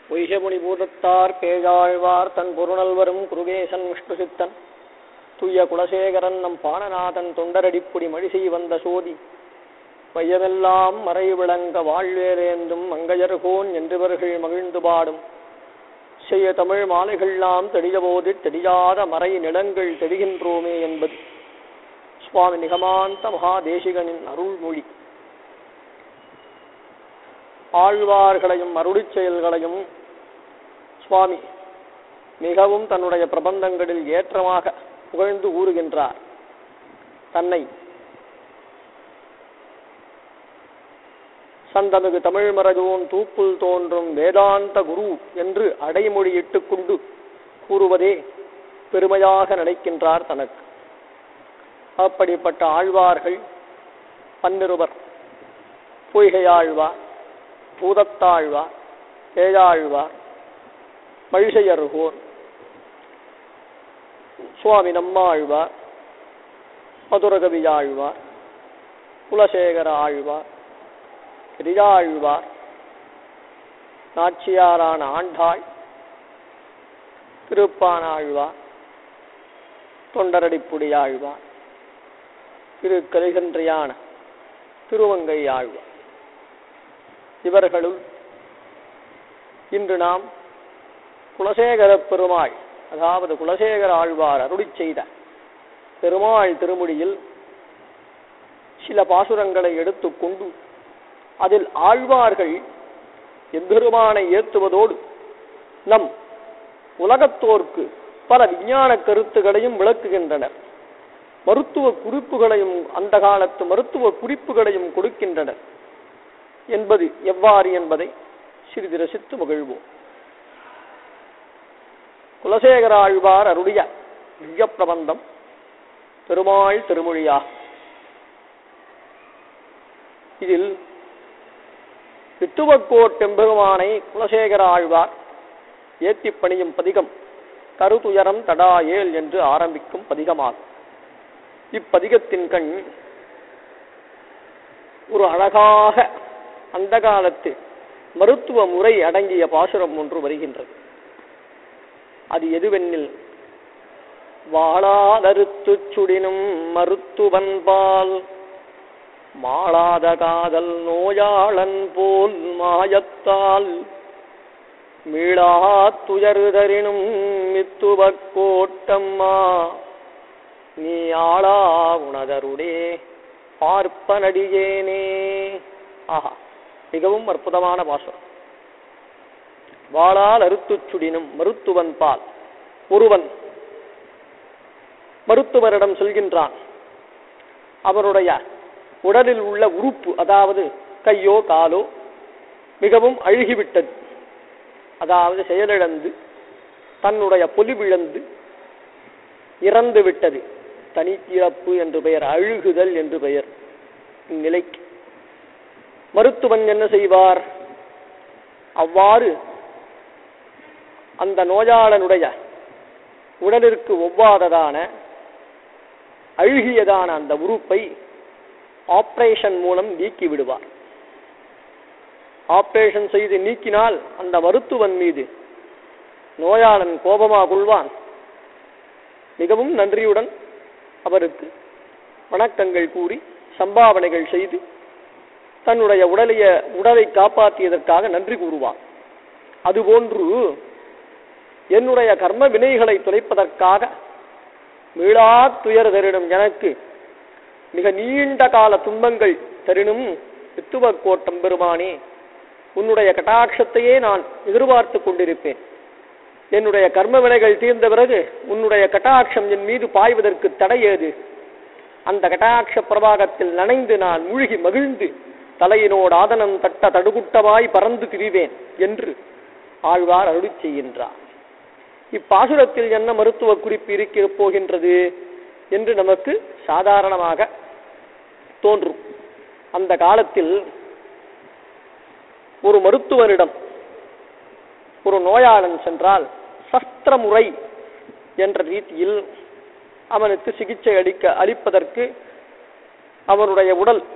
பொய்கமுனி பூதத்தார் பேழாழ்வார் தன் பொருணல்வரும் குருகேசன் விஷ்ணுசித்தன் துய்ய குலசேகரன் நம் பாணநாதன் தொண்டரடிப்புடி மழிசை வந்த சோதி வையமெல்லாம் மறை விளங்க வாழ்வேரேந்தும் மங்கையர்கோன் என்றவர்கள் மகிழ்ந்து பாடும் செய்ய தமிழ் மாலைகள்லாம் தெளியபோது தெரியாத மறை நிலங்கள் தெரிகின்றோமே என்பது சுவாமி நிகமாந்த மகாதேசிகனின் அருள்மொழி ஆழ்வார்களையும் அருளிச் செயல்களையும் சுவாமி மிகவும் தன்னுடைய பிரபந்தங்களில் ஏற்றமாக புகழ்ந்து கூறுகின்றார் தன்னை சந்தமிகு தமிழ் மரஜோன் தூப்புல் தோன்றும் வேதாந்த குரு என்று அடைமொழியிட்டுக் கொண்டு கூறுவதே பெருமையாக நினைக்கின்றார் தனக்கு அப்படிப்பட்ட ஆழ்வார்கள் பன்னிருவர் பொய்கையாழ்வார் பூதத்தாழ்வார் ஏழாழ்வார் மழிசையருகோர் சுவாமி நம்மாழ்வார் மதுரகவி ஆழ்வார் குலசேகர ஆழ்வார் பெரியாழ்வார் நாச்சியாரான ஆண்டாள் திருப்பானாழ்வார் தொண்டரடிப்புடியாழ்வார் திரு கலிகன்றியான திருவங்கை ஆழ்வார் இவர்களுள் இன்று நாம் குலசேகர பெருமாள் அதாவது குலசேகர ஆழ்வார் அருளி செய்த பெருமாள் திருமொழியில் சில பாசுரங்களை எடுத்துக்கொண்டு அதில் ஆழ்வார்கள் எம்பெருமானை ஏத்துவதோடு நம் உலகத்தோர்க்கு பல விஞ்ஞான கருத்துகளையும் விளக்குகின்றனர் மருத்துவ குறிப்புகளையும் அந்த காலத்து மருத்துவ குறிப்புகளையும் கொடுக்கின்றனர் என்பது எவ்வாறு என்பதை சிறிது ரசித்து மகிழ்வோம் குலசேகர ஆழ்வார் அருடைய திவ்ய பிரபந்தம் பெருமாள் திருமொழியா இதில் வித்துவக்கோட்டெம்பெருமானை குலசேகர ஆழ்வார் ஏத்தி பணியும் பதிகம் கருதுயரம் தடா ஏல் என்று ஆரம்பிக்கும் பதிகமாகும் இப்பதிகத்தின் கண் ஒரு அழகாக அந்த காலத்து மருத்துவ முறை அடங்கிய பாசுரம் ஒன்று வருகின்றது அது எதுவென்னில் வாழாதறுத்து சுடினும் மருத்துவன்பால் மாளாத காதல் நோயாளன் போல் மாயத்தால் மீளா துயருதரினும் மித்துவக் கோட்டம்மா நீ ஆளா உணதருடே பார்ப்பனடியேனே ஆஹா மிகவும் அற்புதமான பாசுரம் வாளால் அறுத்துச் சுடினும் மருத்துவன் பால் ஒருவன் மருத்துவரிடம் செல்கின்றான் அவருடைய உடலில் உள்ள உறுப்பு அதாவது கையோ காலோ மிகவும் அழுகிவிட்டது அதாவது செயலிழந்து தன்னுடைய பொலிவிழந்து இறந்து விட்டது தனி இறப்பு என்று பெயர் அழுகுதல் என்று பெயர் இந்நிலைக்கு மருத்துவன் என்ன செய்வார் அவ்வாறு அந்த நோயாளனுடைய உடலிற்கு ஒவ்வாததான அழுகியதான அந்த உறுப்பை ஆபரேஷன் மூலம் நீக்கி விடுவார் ஆபரேஷன் செய்து நீக்கினால் அந்த மருத்துவன் மீது நோயாளன் கோபமாக கொள்வான் மிகவும் நன்றியுடன் அவருக்கு வணக்கங்கள் கூறி சம்பாவனைகள் செய்து தன்னுடைய உடலைய உடலை காப்பாற்றியதற்காக நன்றி கூறுவான் அதுபோன்று என்னுடைய கர்ம வினைகளை துளைப்பதற்காக மீளா துயர் தரிடும் எனக்கு மிக நீண்ட கால துன்பங்கள் தரினும் வித்துவ கோட்டம் பெருமானே உன்னுடைய கட்டாட்சத்தையே நான் எதிர்பார்த்து கொண்டிருப்பேன் என்னுடைய கர்ம வினைகள் தீர்ந்த பிறகு உன்னுடைய கட்டாட்சம் என் மீது பாய்வதற்கு தடையேது அந்த கட்டாட்ச பிரபாகத்தில் நனைந்து நான் மூழ்கி மகிழ்ந்து தலையினோடு ஆதனம் தட்ட தடுகுட்டமாய் பறந்து திரிவேன் என்று ஆழ்வார் அருளி செய்கின்றார் இப்பாசுரத்தில் என்ன மருத்துவ குறிப்பு இருக்க போகின்றது என்று நமக்கு சாதாரணமாக தோன்றும் அந்த காலத்தில் ஒரு மருத்துவனிடம் ஒரு நோயாளன் சென்றால் சஸ்திர முறை என்ற ரீதியில் அவனுக்கு சிகிச்சை அளிக்க அளிப்பதற்கு அவனுடைய உடல்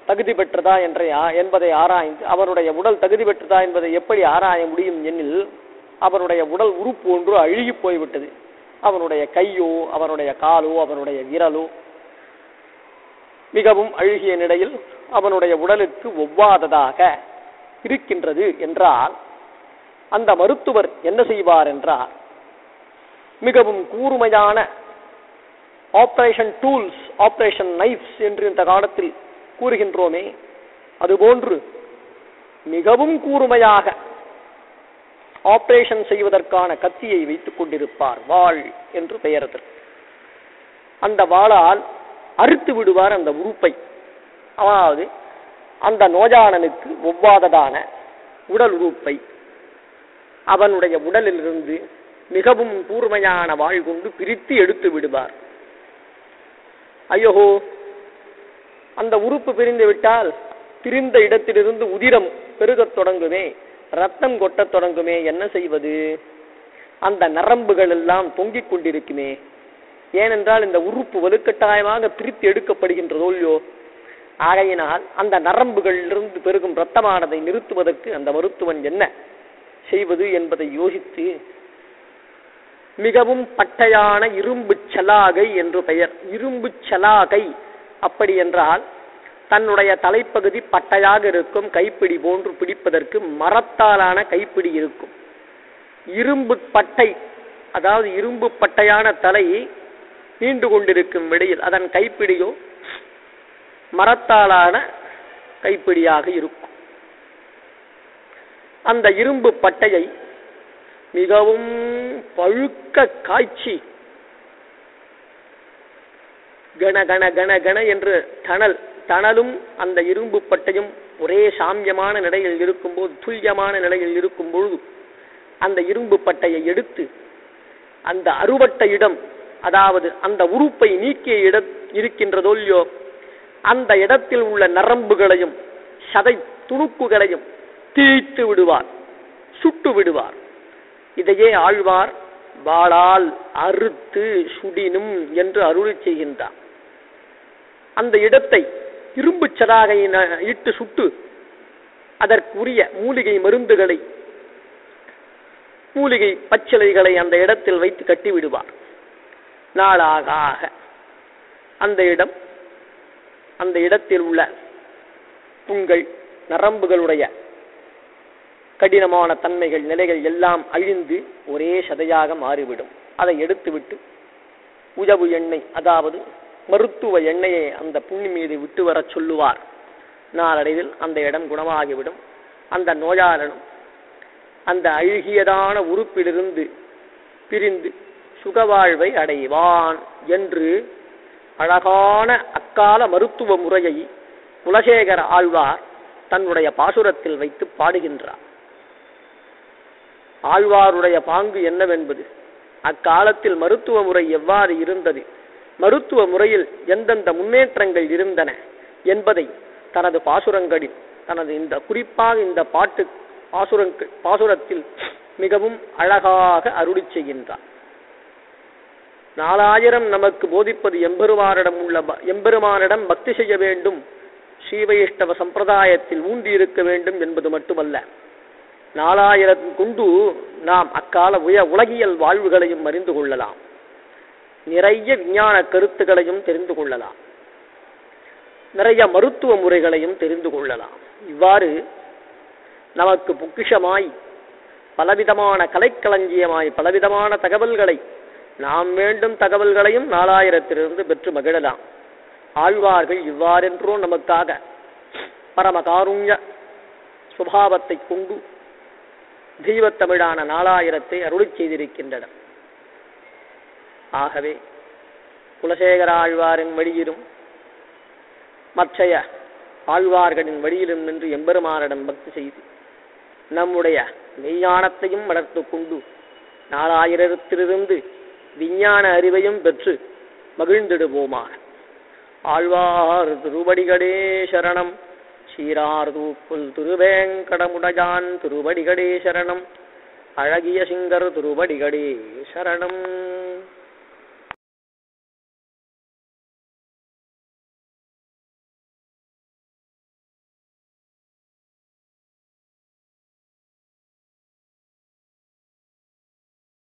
தகுதி பெற்றதா என்ற என்பதை ஆராய்ந்து அவருடைய உடல் தகுதி பெற்றதா என்பதை எப்படி ஆராய முடியும் எனில் அவருடைய உடல் உறுப்பு ஒன்று அழுகி போய்விட்டது அவனுடைய கையோ அவனுடைய காலோ அவனுடைய விரலோ மிகவும் அழுகிய நிலையில் அவனுடைய உடலுக்கு ஒவ்வாததாக இருக்கின்றது என்றால் அந்த மருத்துவர் என்ன செய்வார் என்றால் மிகவும் கூர்மையான ஆபரேஷன் டூல்ஸ் ஆபரேஷன் நைஃப்ஸ் என்று இந்த காலத்தில் கூறுகின்றோமே அதுபோன்று மிகவும் கூர்மையாக ஆபரேஷன் செய்வதற்கான கத்தியை வைத்துக் கொண்டிருப்பார் வாள் என்று பெயர் அதற்கு. அந்த வாளால் அறுத்து விடுவார் அந்த உறுப்பை அதாவது அந்த நோயாளனுக்கு ஒவ்வாததான உடல் உறுப்பை அவனுடைய உடலிலிருந்து மிகவும் கூர்மையான வாள் கொண்டு பிரித்து எடுத்து விடுவார் ஐயோ அந்த உறுப்பு பிரிந்து விட்டால் பிரிந்த இடத்திலிருந்து உதிரம் பெருகத் தொடங்குமே ரத்தம் கொட்டத் தொடங்குமே என்ன செய்வது அந்த நரம்புகள் எல்லாம் தொங்கிக் கொண்டிருக்குமே ஏனென்றால் இந்த உறுப்பு வலுக்கட்டாயமாக பிரித்து எடுக்கப்படுகின்றதோ இல்லையோ ஆகையினால் அந்த நரம்புகளிலிருந்து பெருகும் ரத்தமானதை நிறுத்துவதற்கு அந்த மருத்துவன் என்ன செய்வது என்பதை யோசித்து மிகவும் பட்டையான இரும்பு சலாகை என்று பெயர் இரும்பு சலாகை அப்படி என்றால் தன்னுடைய தலைப்பகுதி பட்டையாக இருக்கும் கைப்பிடி போன்று பிடிப்பதற்கு மரத்தாலான கைப்பிடி இருக்கும் இரும்பு பட்டை அதாவது இரும்பு பட்டையான தலை நீண்டு கொண்டிருக்கும் விடையில் அதன் கைப்பிடியோ மரத்தாலான கைப்பிடியாக இருக்கும் அந்த இரும்பு பட்டையை மிகவும் பழுக்க காய்ச்சி கண கண கண கண என்று தணல் தணலும் அந்த இரும்பு பட்டையும் ஒரே சாமியமான நிலையில் இருக்கும்போது துல்லியமான நிலையில் இருக்கும் பொழுது அந்த இரும்பு பட்டையை எடுத்து அந்த அறுவட்ட இடம் அதாவது அந்த உறுப்பை நீக்கிய இட இருக்கின்றதோ இல்லையோ அந்த இடத்தில் உள்ள நரம்புகளையும் சதை துணுக்குகளையும் தீய்த்து விடுவார் சுட்டு விடுவார் இதையே ஆழ்வார் வாளால் அறுத்து சுடினும் என்று அருளி செய்கின்றார் அந்த இடத்தை இரும்பு சதாகையின இட்டு சுட்டு அதற்குரிய மூலிகை மருந்துகளை மூலிகை பச்சிலைகளை அந்த இடத்தில் வைத்து கட்டி விடுவார் நாளாக ஆக அந்த இடம் அந்த இடத்தில் உள்ள புண்கள் நரம்புகளுடைய கடினமான தன்மைகள் நிலைகள் எல்லாம் அழிந்து ஒரே சதையாக மாறிவிடும் அதை எடுத்துவிட்டு உழவு எண்ணெய் அதாவது மருத்துவ எண்ணெயை அந்த புண்ணி மீது விட்டு வரச் சொல்லுவார் நாளடைவில் அந்த இடம் குணமாகிவிடும் அந்த நோயாளனும் அந்த அழுகியதான உறுப்பிலிருந்து பிரிந்து சுகவாழ்வை அடைவான் என்று அழகான அக்கால மருத்துவ முறையை குலசேகர ஆழ்வார் தன்னுடைய பாசுரத்தில் வைத்து பாடுகின்றார் ஆழ்வாருடைய பாங்கு என்னவென்பது அக்காலத்தில் மருத்துவ முறை எவ்வாறு இருந்தது மருத்துவ முறையில் எந்தெந்த முன்னேற்றங்கள் இருந்தன என்பதை தனது பாசுரங்களில் தனது இந்த குறிப்பாக இந்த பாட்டு பாசுரங்கள் பாசுரத்தில் மிகவும் அழகாக அருளி செய்கின்றார் நாலாயிரம் நமக்கு போதிப்பது எம்பெருமானிடம் உள்ள ப- எம்பெருமானிடம் பக்தி செய்ய வேண்டும் ஸ்ரீவைஷ்ணவ சம்பிரதாயத்தில் ஊன்றி இருக்க வேண்டும் என்பது மட்டுமல்ல நாலாயிரம் கொண்டு நாம் அக்கால உய உலகியல் வாழ்வுகளையும் அறிந்து கொள்ளலாம் நிறைய விஞ்ஞான கருத்துகளையும் தெரிந்து கொள்ளலாம் நிறைய மருத்துவ முறைகளையும் தெரிந்து கொள்ளலாம் இவ்வாறு நமக்கு பொக்கிஷமாய் பலவிதமான கலைக்களஞ்சியமாய் பலவிதமான தகவல்களை நாம் வேண்டும் தகவல்களையும் நாலாயிரத்திலிருந்து பெற்று மகிழலாம் ஆழ்வார்கள் இவ்வாறென்றோ நமக்காக பரம காருண்ய சுபாவத்தை கொண்டு தெய்வத்தமிழான நாலாயிரத்தை அருளிச் செய்திருக்கின்றனர் ஆகவே குலசேகர ஆழ்வாரின் வழியிலும் மற்றைய ஆழ்வார்களின் வழியிலும் நின்று எம்பெருமானிடம் பக்தி செய்து நம்முடைய மெய்ஞானத்தையும் வளர்த்துக் கொண்டு நாலாயிரத்திலிருந்து விஞ்ஞான அறிவையும் பெற்று மகிழ்ந்திடுவோமாக ஆழ்வார் திருவடிகளே சரணம் சீரார் தூப்புல் திருவேங்கடமுடையான் திருவடிகளே சரணம் அழகிய சிங்கர் திருவடிகளே சரணம்